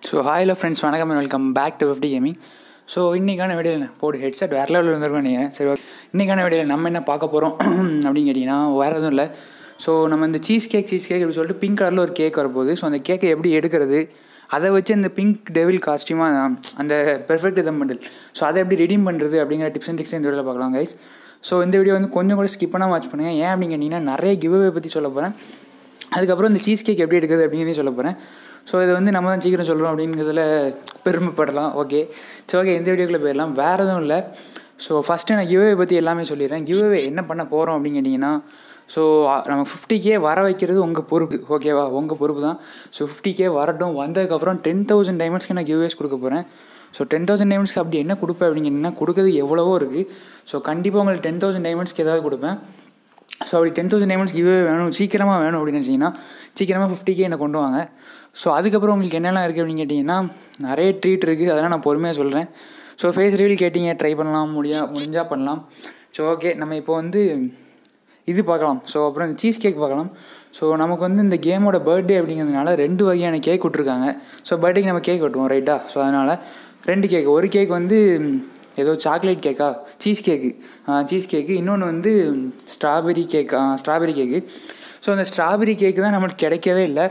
so hi all friends வணக்கம் welcome back to fifty gaming so இன்றைக்கான வீடியோவில் போடு ஹெட்செட் வேறு லெவலில் வந்திருக்கோம் நீங்கள் சரி ஓகே இன்றைக்கான வீடியோவில் நம்ம என்ன பார்க்க போகிறோம் அப்படின்னு கேட்டிங்கன்னா வேறு எதுவும் இல்லை ஸோ நம்ம இந்த சீஸ் கேக் சீஸ் கேக் அப்படி சொல்லிட்டு பிங்க் கலரில் ஒரு கேக் வரப்போகுது ஸோ அந்த கேக்கை எப்படி எடுக்கிறது அதை வச்சு அந்த பிங்க் டெவில் காஸ்டியூமாக அந்த பெர்ஃபெக்ட் இதம் பண்டில் ஸோ அதை எப்படி ரெடீம் பண்ணுறது அப்படிங்கிற டிப்ஸ் அண்ட் டிக்ஸ் இந்த வீடியோவில் பார்க்கலாம் கைஸ் ஸோ இந்த வீடியோ வந்து கொஞ்சம் கூட ஸ்கிப் பண்ணால் வாட்ச் பண்ணுங்கள் ஏன் அப்படின்னு கேட்டிங்கன்னா நிறைய கிவ்அவே பற்றி சொல்ல போகிறேன் அதுக்கப்புறம் இந்த சீஸ் கேக் எப்படி எடுக்குது அப்படிங்கிறதையும் சொல்ல போகிறேன் ஸோ இதை வந்து நம்ம தான் சீக்கிரம் சொல்கிறோம் அப்படிங்கிறதுல பெருமைப்படலாம் ஓகே ஸோ ஓகே இந்த வீடியோக்குள்ளே போயிடலாம் வேறு எதுவும் இல்லை ஸோ ஃபஸ்ட்டு நான் கிவ்அவே பற்றி எல்லாமே சொல்லிடுறேன் கிவ்அவே என்ன பண்ண போகிறோம் அப்படின்னு கேட்டிங்கன்னா ஸோ நம்ம ஃபிஃப்டி கே வர வைக்கிறது உங்கள் பொறுப்பு ஓகேவா உங்கள் பொறுப்பு தான் ஸோ ஃபிஃப்டி கே வரட்டும் வந்ததுக்கப்புறம் டென் தௌசண்ட் டைமண்ட்ஸ்க்கு நான் கிவ்வேஸ் கொடுக்க போகிறேன் ஸோ டென் தௌசண்ட் டைமண்ட்ஸ்க்கு அப்படி என்ன கொடுப்பேன் அப்படிங்கன்னா கொடுக்குறது எவ்வளவோ இருக்குது ஸோ கண்டிப்பாக உங்களுக்கு டென் தௌசண்ட் டைமண்ட்ஸ்க்கு ஏதாவது கொடுப்பேன் ஸோ அப்படி டென் தௌசண்ட் டைமண்ட்ஸ் கிவ்வே வேணும் சீக்கிரமாக வேணும் அப்படின்னு நினச்சிங்கன்னா சீக்கிரமாக ஃபிஃப்டி கே என்னை கொண்டு வாங்க ஸோ அதுக்கப்புறம் உங்களுக்கு என்னெல்லாம் இருக்குது அப்படின்னு கேட்டிங்கன்னா நிறைய ட்ரீட் இருக்குது அதெல்லாம் நான் பொறுமையாக சொல்கிறேன் ஸோ ஃபேஸ் ரீல் கேட்டிங்க ட்ரை பண்ணலாம் முடியா முடிஞ்சால் பண்ணலாம் ஸோ ஓகே நம்ம இப்போ வந்து இது பார்க்கலாம் ஸோ அப்புறம் இந்த சீஸ் கேக் பார்க்கலாம் ஸோ நமக்கு வந்து இந்த கேமோட பர்த்டே அப்படிங்கிறதுனால ரெண்டு வகையான கேக் விட்ருக்காங்க ஸோ பர்த்டேக்கு நம்ம கேக் வெட்டுவோம் ரைட்டா ஸோ அதனால் ரெண்டு கேக் ஒரு கேக் வந்து ஏதோ சாக்லேட் கேக்கா சீஸ் கேக்கு சீஸ் கேக்கு இன்னொன்று வந்து strawberry cake strawberry cake so அந்த ஸ்ட்ராபெரி கேக்கு தான் நம்மளுக்கு கிடைக்கவே இல்லை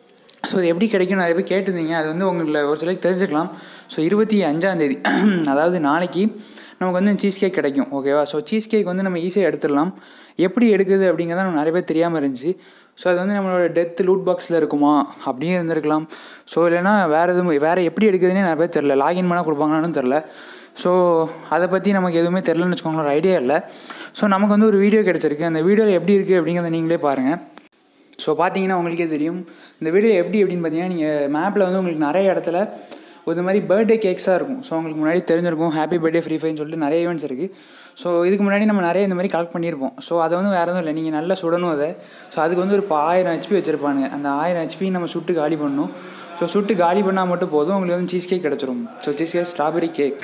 ஸோ அது எப்படி கிடைக்கும் நிறைய பேர் கேட்டிருந்தீங்க அது வந்து உங்களை ஒரு சிலருக்கு தெரிஞ்சுக்கலாம் ஸோ இருபத்தி அஞ்சாந்தேதி அதாவது நாளைக்கு நமக்கு வந்து சீஸ் கேக் கிடைக்கும் ஓகேவா ஸோ சீஸ் கேக் வந்து நம்ம ஈஸியாக எடுத்துடலாம் எப்படி எடுக்குது அப்படிங்கிறத நம்ம நிறைய பேர் தெரியாமல் இருந்துச்சு ஸோ அது வந்து நம்மளோட டெத் லூட் பாக்ஸில் இருக்குமா அப்படின்னு இருந்திருக்கலாம் ஸோ இல்லைனா வேறு எதுவும் வேறு எப்படி எடுக்குதுன்னே நிறைய பேர் தெரில லாகின் பண்ணால் கொடுப்பாங்கன்னு தெரில ஸோ அதை பற்றி நமக்கு எதுவுமே தெரிலன்னு வச்சுக்கோங்களேன் ஒரு ஐடியா இல்லை ஸோ நமக்கு வந்து ஒரு வீடியோ கிடச்சிருக்கு அந்த வீடியோவில் எப்படி இருக்குது அப்படிங்கிறத நீங்களே பாருங்கள் ஸோ பார்த்தீங்கன்னா உங்களுக்கே தெரியும் இந்த வீடியோ எப்படி அப்படின்னு பார்த்தீங்கன்னா நீங்கள் மேப்பில் வந்து உங்களுக்கு நிறைய இடத்துல ஒரு மாதிரி பர்த்டே கேக்ஸாக இருக்கும் ஸோ உங்களுக்கு முன்னாடி தெரிஞ்சிருக்கும் ஹாப்பி பர்த்டே ஃப்ரீ ஃபைன்னு சொல்லிட்டு நிறைய ஈவெண்ட்ஸ் இருக்குது ஸோ இதுக்கு முன்னாடி நம்ம நிறைய இந்த மாதிரி கலெக்ட் பண்ணியிருப்போம் ஸோ அதை வந்து வேறு எதுவும் இல்லை நீங்கள் நல்லா சுடணும் அதை ஸோ அதுக்கு வந்து ஒரு ஆயிரம் ஹெச்பி வச்சுருப்பானுங்க அந்த ஆயிரம் ஹெச்பி நம்ம சுட்டு காலி பண்ணணும் ஸோ சுட்டு காலி பண்ணால் மட்டும் போதும் உங்களுக்கு வந்து சீஸ் கேக் கிடச்சிரும் so cheese cake strawberry cake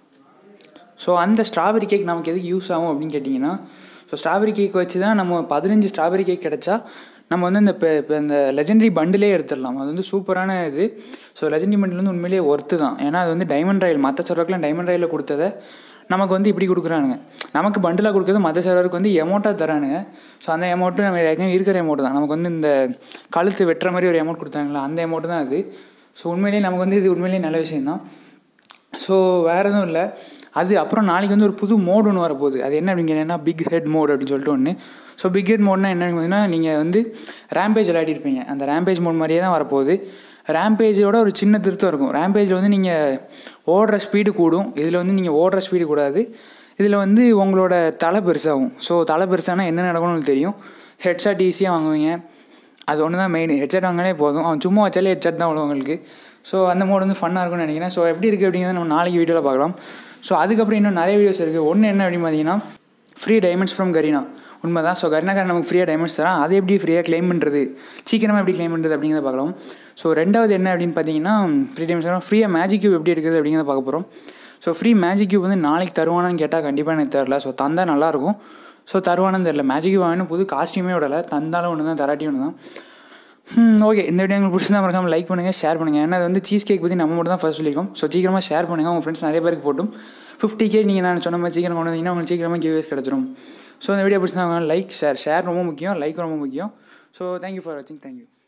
so அந்த ஸ்ட்ராபெரி கேக் நமக்கு எதுக்கு யூஸ் ஆகும் அப்படின்னு கேட்டிங்கன்னா ஸோ ஸ்ட்ராபெரி கேக் வச்சு தான் நம்ம பதினஞ்சு ஸ்ட்ராபெரி கேக் கிடச்சா நம்ம வந்து இந்த இப்போ இப்போ இந்த லெஜெண்டரி பண்டிலே எடுத்துடலாம் அது வந்து சூப்பரான இது ஸோ லெஜெண்டரி பண்டில் வந்து உண்மையிலேயே ஒர்த்து தான் ஏன்னா அது வந்து டைமண்ட் ராயல் மற்ற சர்வருக்குலாம் டைமண்ட் ராயில் கொடுத்ததை நமக்கு வந்து இப்படி கொடுக்குறானுங்க நமக்கு பண்டிலாக கொடுக்குறது மற்ற சர்வருக்கு வந்து எமௌண்ட்டாக தரானுங்க ஸோ அந்த எமௌண்ட்டு நம்ம ஏற்கனவே இருக்கிற எமௌண்ட் தான் நமக்கு வந்து இந்த கழுத்து வெட்டுற மாதிரி ஒரு எமௌண்ட் கொடுத்தாங்களா அந்த எமௌண்ட் தான் அது ஸோ உண்மையிலேயே நமக்கு வந்து இது உண்மையிலேயே நல்ல விஷயம் தான் ஸோ வேறு எதுவும் இல்லை அது அப்புறம் நாளைக்கு வந்து ஒரு புது மோடு ஒன்று வரப்போகுது அது என்ன அப்படிங்கன்னா பிக் ஹெட் மோட் அப்படின்னு சொல்லிட்டு ஒன்று ஸோ பிக் ஹெட் மோட்னா என்ன பார்த்தீங்கன்னா நீங்கள் வந்து ரேம்பேஜ் விளையாடிருப்பீங்க அந்த ரேம்பேஜ் மோட் மாதிரியே தான் வரப்போகுது ரேம்பேஜோட ஒரு சின்ன திருத்தம் இருக்கும் ரேம்பேஜில் வந்து நீங்கள் ஓடுற ஸ்பீடு கூடும் இதில் வந்து நீங்கள் ஓடுற ஸ்பீடு கூடாது இதில் வந்து உங்களோட தலை பெருசாகும் ஸோ தலை பெருசானா என்ன நடக்கணும்னு தெரியும் ஹெட்ஷாட் ஈஸியாக வாங்குவீங்க அது ஒன்று தான் மெயின் ஹெட்செட் வாங்கினாலே போதும் அவன் சும்மா வச்சாலே ஹெட்செட் தான் விடும் உங்களுக்கு ஸோ அந்த மோட் வந்து ஃபன்னாக இருக்கும்னு நினைக்கிறேன் ஸோ எப்படி இருக்குது அப்படிங்கிறத நம்ம நாளைக்கு வீடியோவில் பார்க்கலாம் ஸோ அதுக்கப்புறம் இன்னும் நிறைய வீடியோஸ் இருக்குது ஒன்று என்ன அப்படின்னு பார்த்தீங்கன்னா ஃப்ரீ டைமண்ட்ஸ் ஃப்ரம் கரீனா உண்மை தான் ஸோ கருணாகரன் நமக்கு ஃப்ரீயாக டைமண்ட்ஸ் தரான் அதை எப்படி ஃப்ரீயாக க்ளைம் பண்ணுறது சீக்கிரமாக எப்படி க்ளைம் பண்ணுறது அப்படிங்கிறத பார்க்கலாம் ஸோ ரெண்டாவது என்ன அப்படின்னு பார்த்தீங்கன்னா ஃப்ரீ டைமண்ட்ஸ் ஃப்ரீயாக மேஜிக் கியூப் எப்படி எடுக்குது அப்படிங்கிறத பார்க்க போகிறோம் ஸோ ஃப்ரீ மேஜிக் கியூப் வந்து நாளைக்கு தருவானான்னு கேட்டால் கண்டிப்பாக எனக்கு தெரில ஸோ தந்தால் நல்லாயிருக்கும் ஸோ தருவானு தெரில மேஜிக் கியூப் வாங்கினு புது காஸ்டியூமே விடலை தந்தாலும் ஒன்று தான் தராட்டி ஒன்று தான் ஓகே இந்த வீடியோ உங்களுக்கு பிடிச்சிருந்தா மறக்காமல் லைக் பண்ணுங்கள் ஷேர் பண்ணுங்கள் ஏன்னா அது வந்து சீஸ் கேக் பற்றி நம்ம மட்டும் தான் ஃபஸ்ட் சொல்லியிருக்கோம் ஸோ சீக்கிரமாக ஷேர் பண்ணுங்கள் உங்கள் ஃப்ரெண்ட்ஸ் நிறைய பேருக்கு போட்டும் ஃபிஃப்டி கே நீங்கள் நான் சொன்ன மாதிரி சீக்கிரம் கொண்டு வந்தீங்கன்னா உங்களுக்கு சீக்கிரமாக கிவ்வேஸ் கிடச்சிரும் ஸோ இந்த வீடியோ பிடிச்சிருந்தா லைக் ஷேர் ஷேர் ரொம்ப முக்கியம் லைக் ரொம்ப முக்கியம் ஸோ தேங்க்யூ ஃபார் வாட்சிங் தேங்க்யூ